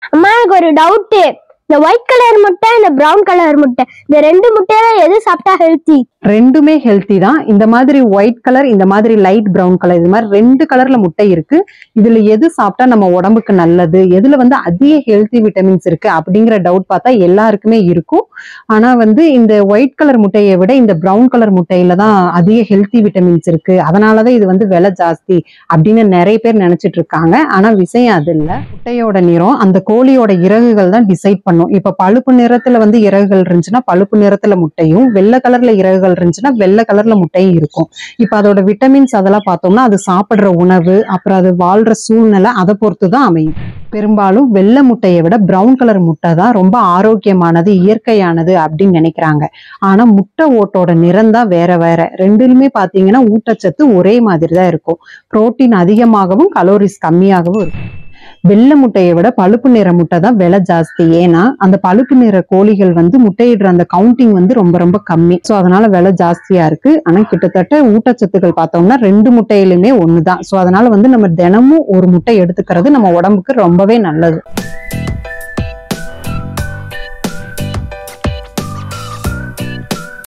அம்மா எனக்கு ஒரு டவுட்டு இந்த ஒயிட் கலர் முட்டை இந்த பிரவுன் கலர் முட்டை இந்த ரெண்டு முட்டையில எது சாப்பிட்டா ஹெல்த்தி ரெண்டுமே ஹெல்த்தி தான் இந்த மாதிரி ஒயிட் கலர் இந்த மாதிரி லைட் பிரவுன் கலர் இது மாதிரி ரெண்டு கலர்ல முட்டை இருக்கு இதுல எது சாப்பிட்டா நம்ம உடம்புக்கு நல்லது எதுல வந்து அதிக ஹெல்த்தி விட்டமின்ஸ் இருக்கு அப்படிங்கிற டவுட் பார்த்தா எல்லாருக்குமே இருக்கும் ஆனா வந்து இந்த ஒயிட் கலர் முட்டையை விட இந்த பிரவுன் கலர் முட்டையில தான் அதிக ஹெல்த்தி விட்டமின்ஸ் இருக்கு அதனாலதான் இது வந்து விலை ஜாஸ்தி அப்படின்னு நிறைய பேர் நினைச்சிட்டு இருக்காங்க ஆனா விஷயம் அது இல்ல முட்டையோட நிறம் அந்த கோழியோட இறகுகள் தான் டிசைட் பண்ணும் இப்ப பழுப்பு நிறத்துல வந்து இறகுகள் இருந்துச்சுன்னா பழுப்பு நிறத்துல முட்டையும் வெள்ளை கலர்ல இறகுகள் இருந்துச்சுன்னா வெள்ளை கலர்ல முட்டையும் இருக்கும் இப்ப அதோட விட்டமின்ஸ் அதெல்லாம் பார்த்தோம்னா அது சாப்பிடுற உணவு அப்புறம் அது வாழ்ற சூழ்நிலை அதை பொறுத்து தான் அமையும் பெரும்பாலும் வெள்ளை முட்டையை விட பிரவுன் கலர் முட்டை தான் ரொம்ப ஆரோக்கியமானது இயற்கையானது அப்படின்னு நினைக்கிறாங்க ஆனா முட்டை ஓட்டோட நிறம் தான் வேற வேற ரெண்டுலுமே பாத்தீங்கன்னா ஊட்டச்சத்து ஒரே மாதிரி தான் இருக்கும் புரோட்டீன் அதிகமாகவும் கலோரிஸ் கம்மியாகவும் இருக்கும் வெள்ளை முட்டையை விட பழுப்பு நிற முட்டை தான் விலை ஜாஸ்தி ஏன்னா அந்த பழுப்பு நிற கோழிகள் வந்து முட்டையிடுற அந்த கவுண்டிங் வந்து ரொம்ப ரொம்ப கம்மி ஸோ அதனால விலை ஜாஸ்தியா இருக்கு ஆனா கிட்டத்தட்ட ஊட்டச்சத்துக்கள் பார்த்தோம்னா ரெண்டு முட்டையிலுமே ஒண்ணுதான் ஸோ அதனால வந்து நம்ம தினமும் ஒரு முட்டை எடுத்துக்கிறது நம்ம உடம்புக்கு ரொம்பவே நல்லது